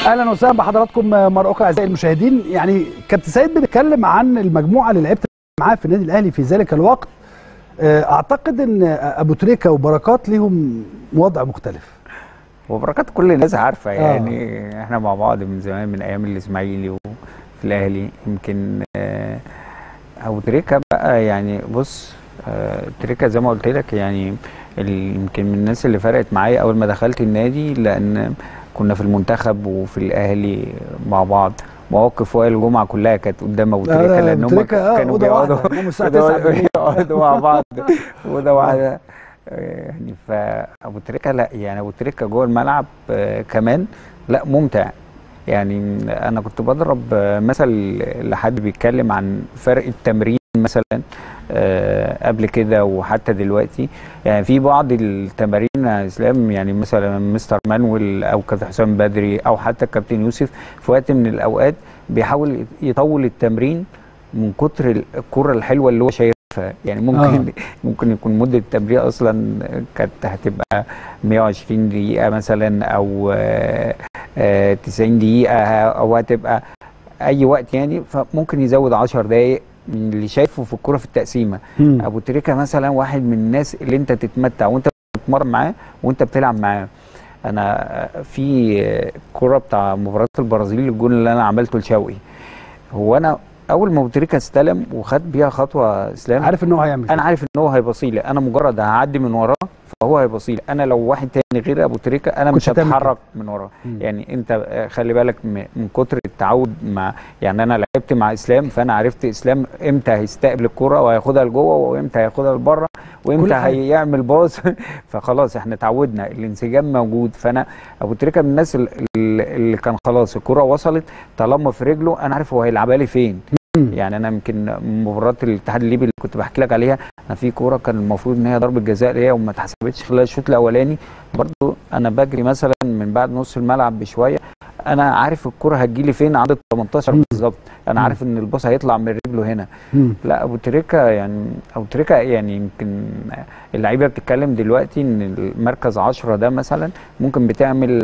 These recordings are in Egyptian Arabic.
اهلا وسهلا بحضراتكم مره اخرى اعزائي المشاهدين يعني كابتن سيد بنتكلم عن المجموعه اللي لعبت معاه في النادي الاهلي في ذلك الوقت اعتقد ان ابو تريكه وبركات ليهم وضع مختلف وبركات كل الناس عارفه يعني آه. احنا مع بعض من زمان من ايام الاسماعيلي وفي الاهلي يمكن ابو تريكه بقى يعني بص تريكه زي ما قلت لك يعني يمكن من الناس اللي فرقت معايا اول ما دخلت النادي لان كنا في المنتخب وفي الاهلي مع بعض مواقف وائل الجمعه كلها كانت قدام ابو تريكه لان هم كانوا بيقعدوا يقعدوا مع بعض اوضه واحده يعني فابو تريكه لا يعني ابو تريكه جوه الملعب كمان لا ممتع يعني انا كنت بضرب مثل لحد بيتكلم عن فرق التمرين مثلا قبل كده وحتى دلوقتي يعني في بعض التمارين يا اسلام يعني مثلا مستر مانويل او كابتن حسام بدري او حتى الكابتن يوسف في وقت من الاوقات بيحاول يطول التمرين من كتر الكره الحلوه اللي هو شايفها يعني ممكن آه. ممكن يكون مده التمرين اصلا كانت هتبقى 120 دقيقه مثلا او 90 دقيقه او هتبقى اي وقت يعني فممكن يزود 10 دقائق من اللي شايفه في الكوره في التقسيمه مم. ابو تريكه مثلا واحد من الناس اللي انت تتمتع وانت بتتمرن معاه وانت بتلعب معاه انا في كوره بتاع مباراه البرازيل الجون اللي انا عملته لشوقي هو انا اول ما ابو تريكه استلم وخد بيها خطوه اسلام عارف ان هو هيعمل انا عارف ان هو هيبصي لي انا مجرد هعدي من وراه فهو هيبصي لي انا لو واحد تاني غير ابو تريكه انا مش هتحرك من وراه يعني انت خلي بالك من كتر التعود مع يعني انا لعبت مع اسلام فانا عرفت اسلام امتى هيستقبل الكره وهياخدها لجوه وامتى هياخدها لبره وامتى هيعمل باص فخلاص احنا اتعودنا الانسجام موجود فانا ابو تريكه من الناس اللي كان خلاص الكره وصلت طالما في رجله انا عارف هو هيلعبها لي فين يعني انا يمكن مباراه الاتحاد الليبي اللي كنت بحكي لك عليها انا في كوره كان المفروض ان هي ضربه جزاء ليا وما اتحسبتش خلال الشوط الاولاني برضو انا بجري مثلا من بعد نص الملعب بشويه انا عارف الكوره هتجي لي فين عند ال 18 بالظبط انا عارف ان الباص هيطلع من رجله هنا مم. لا ابو تريكه يعني ابو تريكه يعني يمكن اللعيبه بتتكلم دلوقتي ان المركز 10 ده مثلا ممكن بتعمل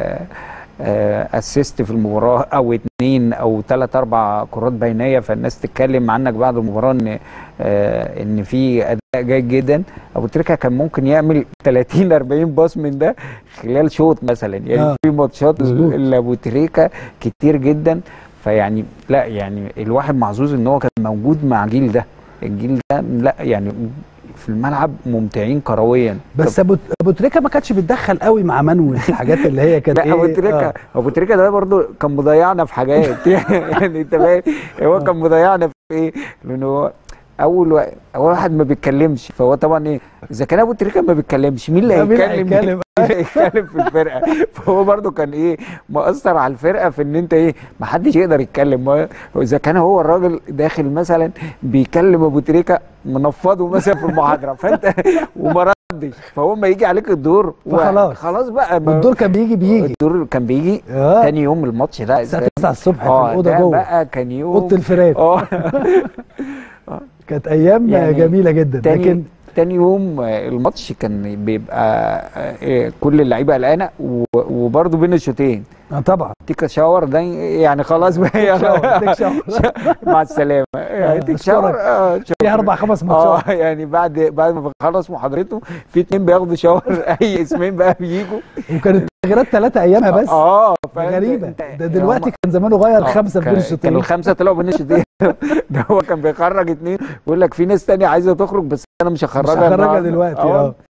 اسيست في المباراه او اثنين او ثلاث اربع كرات بينيه فالناس تتكلم عنك بعد المباراه ان آه ان في اداء جيد جدا ابو تريكه كان ممكن يعمل 30 40 باص من ده خلال شوط مثلا يعني آه. في ماتشات لابو تريكه كتير جدا فيعني لا يعني الواحد محظوظ ان هو كان موجود مع الجيل ده الجيل ده لا يعني في الملعب ممتعين كرويا بس ابو ابو تريكه ما كانش بيتدخل قوي مع مانويل في الحاجات اللي هي كانت لا ابو تريكه آه. ابو تريكه ده برضه كان مضيعنا في حاجات يعني انت فاهم هو كان مضيعنا في ايه لانه هو اول واحد اول واحد ما بيتكلمش فهو طبعا ايه اذا كان ابو تريكه ما بيتكلمش مين اللي هيتكلم مين اللي هيتكلم في الفرقه فهو برده كان ايه مأثر على الفرقه في ان انت ايه ما حدش يقدر يتكلم اذا كان هو الراجل داخل مثلا بيكلم ابو تريكه منفضه مثلا في المحاضره فانت وما ردش فهو ما يجي عليك الدور فخلاص خلاص بقى الدور كان بيجي بيجي الدور كان بيجي آه. تاني يوم الماتش ده الساعه 9 الصبح في الاوضه جوه بقى كان يوم اوضه الفرات اه كانت ايام يعني جميله جدا تاني لكن تاني يوم الماتش كان بيبقى كل اللعيبه قلقانه وبرده بين الشوطين اه طبعا تيك شاور ده يعني خلاص بقى مع السلامه تيك شاور في اربع خمس ماتشات اه يعني بعد بعد ما بخلص محاضرته في اتنين بياخدوا شاور اي اسمين بقى بيجوا وكانت التغييرات ثلاثه ايامها بس اه غريبه ده دلوقتي كان زمانه غير خمسه بين الشوطين كان الخمسه طلعوا بين الشوطين ده هو كان بيخرج اتنين ويقول لك في ناس ثانيه عايزه تخرج بس انا مش هخرجها مش هخرجها دلوقتي اه